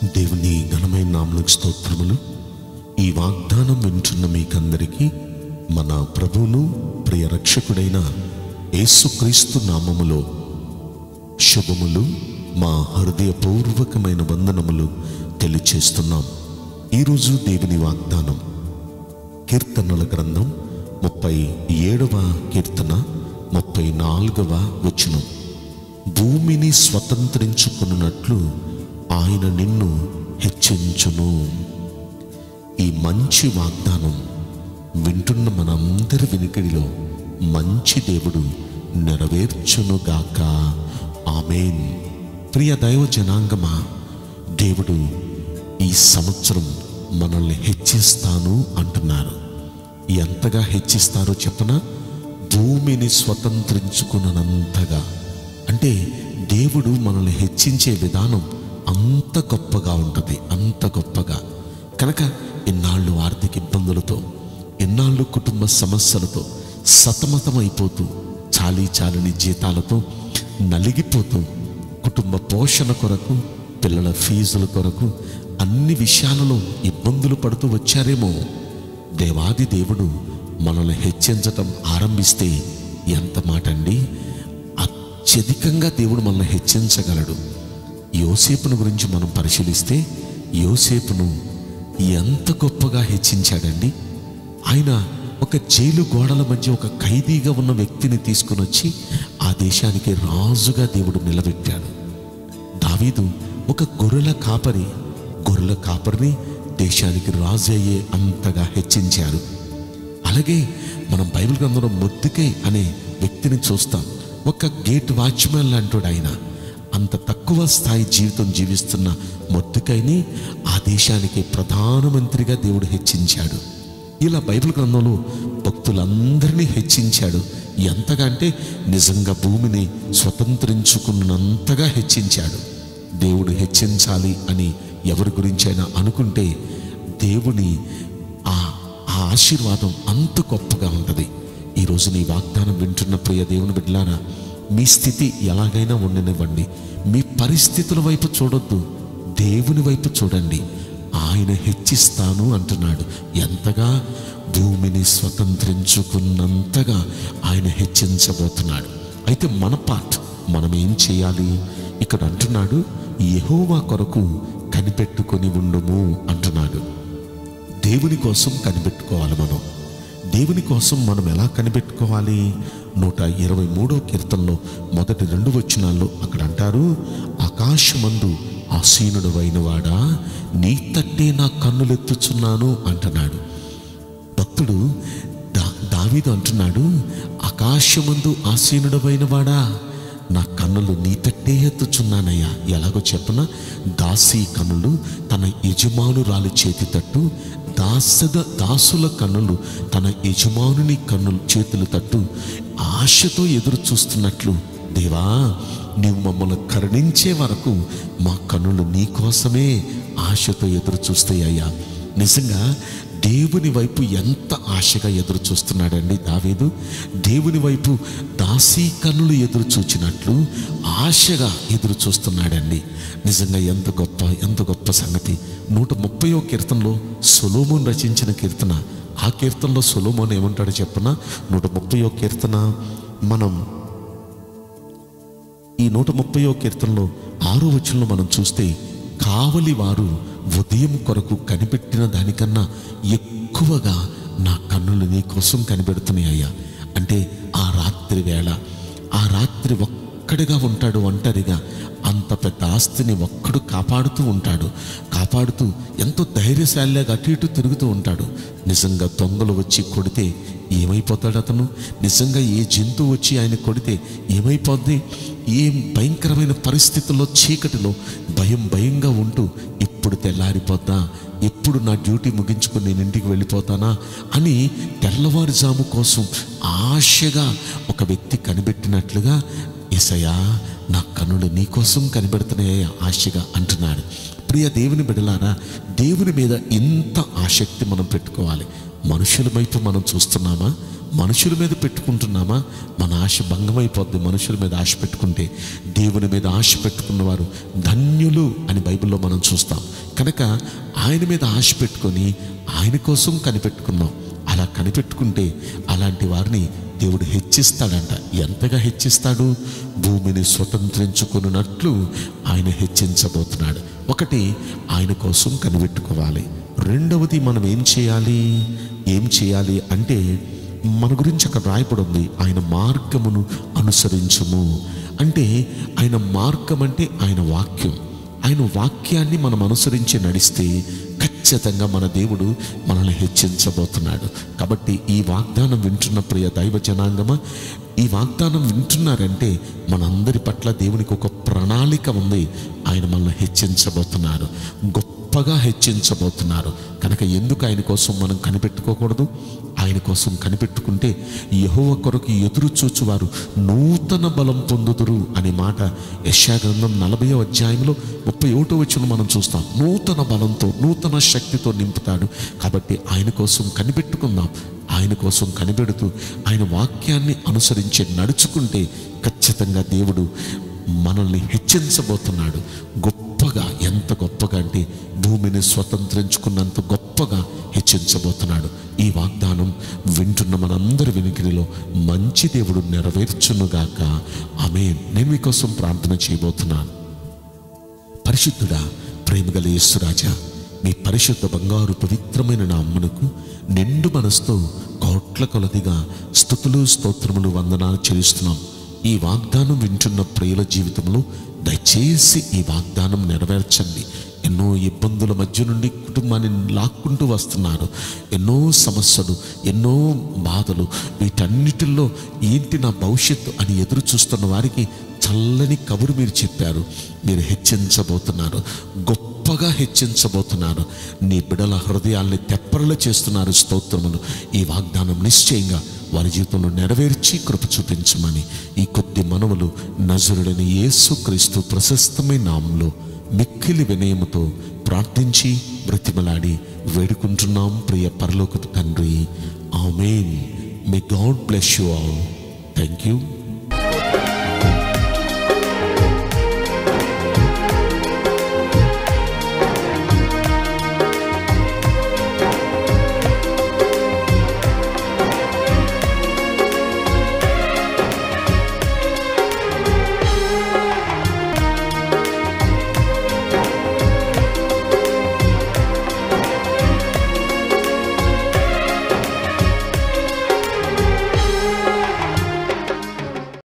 దేవుని ఘనమైన నామలకు స్తోత్రములు ఈ వాగ్దానం వింటున్న మీకందరికీ మన ప్రభువును ప్రియ రక్షకుడైన యేసుక్రీస్తు నామములో శుభములు మా హృదయపూర్వకమైన వందనములు తెలియచేస్తున్నాం ఈరోజు దేవుని వాగ్దానం కీర్తనల గ్రంథం ముప్పై ఏడవ కీర్తన ముప్పై నాలుగవ వచనం భూమిని స్వతంత్రించుకున్నట్లు ఆయన నిన్ను హెచ్చించును ఈ మంచి వాగ్దానం వింటున్న మనందరి వినికిడిలో మంచి దేవుడు నెరవేర్చునుగాక ఆమెన్ ప్రియ దైవ జనాంగమా దేవుడు ఈ సంవత్సరం మనల్ని హెచ్చిస్తాను అంటున్నారు ఎంతగా హెచ్చిస్తారో చెప్పనా భూమిని స్వతంత్రించుకున్నంతగా అంటే దేవుడు మనల్ని హెచ్చించే విధానం అంత గొప్పగా ఉంటుంది అంత గొప్పగా కనుక ఇన్నాళ్ళు ఆర్థిక ఇబ్బందులతో ఇన్నాళ్ళు కుటుంబ సమస్యలతో సతమతమైపోతూ చాలీ చాలని జీతాలతో నలిగిపోతూ కుటుంబ పోషణ కొరకు పిల్లల ఫీజుల కొరకు అన్ని విషయాలలో ఇబ్బందులు పడుతూ వచ్చారేమో దేవాది దేవుడు మనల్ని హెచ్చించటం ఆరంభిస్తే ఎంత మాట అండి అత్యధికంగా దేవుడు మనల్ని హెచ్చించగలడు యోసేపును గురించి మనం పరిశీలిస్తే యోసేపును ఎంత గొప్పగా హెచ్చించాడండి ఆయన ఒక జైలు గోడల మధ్య ఒక ఖైదీగా ఉన్న వ్యక్తిని తీసుకుని వచ్చి ఆ దేశానికి రాజుగా దేవుడు నిలబెట్టాడు దావీదు ఒక గొర్రెల కాపరి గొర్రెల కాపరిని దేశానికి రాజు అయ్యే అంతగా హెచ్చించారు అలాగే మనం బైబిల్ గ్రంథంలో మొద్దుకై అనే వ్యక్తిని చూస్తాం ఒక గేట్ వాచ్మెన్ లాంటి ఆయన అంత తక్కువ స్థాయి జీవితం జీవిస్తున్న మొద్దుకైని ఆ దేశానికి ప్రధానమంత్రిగా దేవుడు హెచ్చించాడు ఇలా బైబిల్ గ్రంథంలో భక్తులందరినీ హెచ్చించాడు ఎంతగా అంటే నిజంగా భూమిని స్వతంత్రించుకున్నంతగా హెచ్చించాడు దేవుడు హెచ్చించాలి అని ఎవరి గురించైనా అనుకుంటే దేవుని ఆ ఆ ఆశీర్వాదం అంత గొప్పగా ఉంటుంది ఈరోజు నీ వాగ్దానం వింటున్న ప్రియ దేవుని బిడ్డలారా మీ స్థితి ఎలాగైనా ఉండనివ్వండి మీ పరిస్థితుల వైపు చూడొద్దు దేవుని వైపు చూడండి ఆయన హెచ్చిస్తాను అంటున్నాడు ఎంతగా భూమిని స్వతంత్రించుకున్నంతగా ఆయన హెచ్చించబోతున్నాడు అయితే మన పార్ట్ మనం ఏం చేయాలి ఇక్కడ అంటున్నాడు యెహోవా కొరకు కనిపెట్టుకొని ఉండుము అంటున్నాడు దేవుని కోసం కనిపెట్టుకోవాలి మనం దేవుని కోసం మనం ఎలా కనిపెట్టుకోవాలి నూట ఇరవై మూడో కీర్తనలో మొదటి రెండు వచనాల్లో అక్కడ అంటారు ఆకాశమందు ఆసీనుడు వాడా నీ తట్టే నా కన్నులెత్తుచున్నాను అంటున్నాడు భక్తుడు దా దావీదు అంటున్నాడు ఆకాశమందు ఆసీనుడమైన వాడా నా కన్నులు నీ తట్టే ఎత్తుచున్నానయ్యా ఎలాగో చెప్పన దాసి కన్నులు తన యజమానురాలి చేతి తట్టు దాసద దాసుల కన్నులు తన యజమానుని కన్నులు చేతులు తట్టు ఆశతో ఎదురు చూస్తున్నట్లు దేవా నీవు మమ్మల్ని కరుణించే వరకు మా కన్నులు నీ కోసమే ఆశతో ఎదురు చూస్తాయ్యా నిజంగా దేవుని వైపు ఎంత ఆశగా ఎదురు చూస్తున్నాడండి దావీదు దేవుని వైపు దాసీ కన్నులు ఎదురు చూచినట్లు ఆశగా ఎదురు చూస్తున్నాడండి నిజంగా ఎంత గొప్ప ఎంత గొప్ప సంగతి నూట ముప్పయో కీర్తనలో సొలోమోన్ రచించిన కీర్తన ఆ కీర్తనలో సొలోమోన్ ఏమంటాడో చెప్పన నూట ముప్పయో కీర్తన మనం ఈ నూట ముప్పయో కీర్తనలో ఆరో వచనంలో మనం చూస్తే కావలి వారు ఉదయం కొరకు కనిపెట్టిన దానికన్నా ఎక్కువగా నా కన్నులు నీ కోసం కనిపెడుతున్నాయ్యా అంటే ఆ రాత్రి వేళ ఆ రాత్రి ఒక్కడిగా ఉంటాడు ఒంటరిగా అంత పెద్ద ఆస్తిని ఒక్కడు కాపాడుతూ ఉంటాడు కాపాడుతూ ఎంతో ధైర్యశాలిగా అటు ఇటు తిరుగుతూ ఉంటాడు నిజంగా దొంగలు వచ్చి కొడితే ఏమైపోతాడు అతను నిజంగా ఏ జంతువు వచ్చి ఆయన కొడితే ఏమైపోద్ది ఏం భయంకరమైన పరిస్థితుల్లో చీకటిలో భయం భయంగా ఉంటూ ఇప్పుడు తెల్లారిపోతా ఎప్పుడు నా డ్యూటీ ముగించుకొని నేను ఇంటికి వెళ్ళిపోతానా అని తెల్లవారుజాము కోసం ఆశగా ఒక వ్యక్తి కనిపెట్టినట్లుగా ఎసయా నా కన్నులు నీకోసం కనిపెడుతున్నాయా ఆశగా అంటున్నాడు ప్రియ దేవుని బిడలారా దేవుని మీద ఇంత ఆసక్తి మనం పెట్టుకోవాలి మనుషుల వైపు మనం చూస్తున్నామా మనుషుల మీద పెట్టుకుంటున్నామా మన ఆశ భంగమైపోద్ది మనుషుల మీద ఆశ పెట్టుకుంటే దేవుని మీద ఆశ పెట్టుకున్న వారు ధన్యులు అని బైబిల్లో మనం చూస్తాం కనుక ఆయన మీద ఆశ పెట్టుకొని ఆయన కోసం కనిపెట్టుకున్నాం అలా కనిపెట్టుకుంటే అలాంటి వారిని దేవుడు హెచ్చిస్తాడంట ఎంతగా హెచ్చిస్తాడు భూమిని స్వతంత్రించుకున్నట్లు ఆయన హెచ్చించబోతున్నాడు ఒకటి ఆయన కోసం కనిపెట్టుకోవాలి రెండవది మనం ఏం చేయాలి ఏం చేయాలి అంటే మన గురించి అక్కడ రాయబడి ఉంది ఆయన మార్గమును అనుసరించుము అంటే ఆయన మార్గం అంటే ఆయన వాక్యం ఆయన వాక్యాన్ని మనం అనుసరించి నడిస్తే ఖచ్చితంగా మన దేవుడు మనల్ని హెచ్చించబోతున్నాడు కాబట్టి ఈ వాగ్దానం వింటున్న ప్రియ దైవ జనాంగమా ఈ వాగ్దానం వింటున్నారంటే మనందరి పట్ల దేవునికి ఒక ప్రణాళిక ఉంది ఆయన మనల్ని హెచ్చించబోతున్నారు గొప్పగా హెచ్చించబోతున్నారు కనుక ఎందుకు ఆయన కోసం మనం కనిపెట్టుకోకూడదు ఆయన కోసం కనిపెట్టుకుంటే యహోవ కొరకు ఎదురు చూచువారు నూతన బలం పొందుదురు అనే మాట యశాగ్రంథం నలభై అధ్యాయంలో ముప్పై ఒకటో వచ్చిన మనం చూస్తాం నూతన బలంతో నూతన శక్తితో నింపుతాడు కాబట్టి ఆయన కోసం కనిపెట్టుకుందాం ఆయన కోసం కనిపెడుతూ ఆయన వాక్యాన్ని అనుసరించి నడుచుకుంటే ఖచ్చితంగా దేవుడు మనల్ని హెచ్చించబోతున్నాడు గొప్పగా ఎంత గొప్పగా అంటే భూమిని స్వతంత్రించుకున్నంత గొప్పగా హెచ్చించబోతున్నాడు ఈ వాగ్దానం వింటున్న మనందరి వినికిడిలో మంచి దేవుడు నెరవేర్చునుగాక ఆమె నేను మీకోసం ప్రార్థన చేయబోతున్నాను పరిశుద్ధుడా ప్రేమగల యేసురాజా మీ పరిశుద్ధ బంగారు పవిత్రమైన నామ్మనుకు నిండు మనసుతో కోట్ల కొలదిగా స్థుతులు స్తోత్రములు వందనాలు చెల్లిస్తున్నాం ఈ వాగ్దానం వింటున్న ప్రియుల జీవితంలో దయచేసి ఈ వాగ్దానం నెరవేర్చండి ఎన్నో ఇబ్బందుల మధ్య నుండి కుటుంబాన్ని లాక్కుంటూ వస్తున్నారు ఎన్నో సమస్యలు ఎన్నో బాధలు వీటన్నిటిల్లో ఏంటి నా భవిష్యత్తు అని ఎదురు చూస్తున్న వారికి చల్లని కబురు మీరు చెప్పారు మీరు హెచ్చించబోతున్నారు గొప్పగా హెచ్చించబోతున్నారు నీ బిడల హృదయాల్ని తెప్పరలు చేస్తున్నారు స్తోత్రములు ఈ వాగ్దానం నిశ్చయంగా వారి జీవితంలో నెరవేర్చి కృప చూపించమని ఈ కొద్ది మనవులు నజరుడని యేసుక్రీస్తు ప్రశస్తమైన నామంలో మిక్కిలి వినయముతో ప్రార్థించి బ్రతిమలాడి వేడుకుంటున్నాం ప్రియ పరలోక తండ్రి amen may God bless you all thank you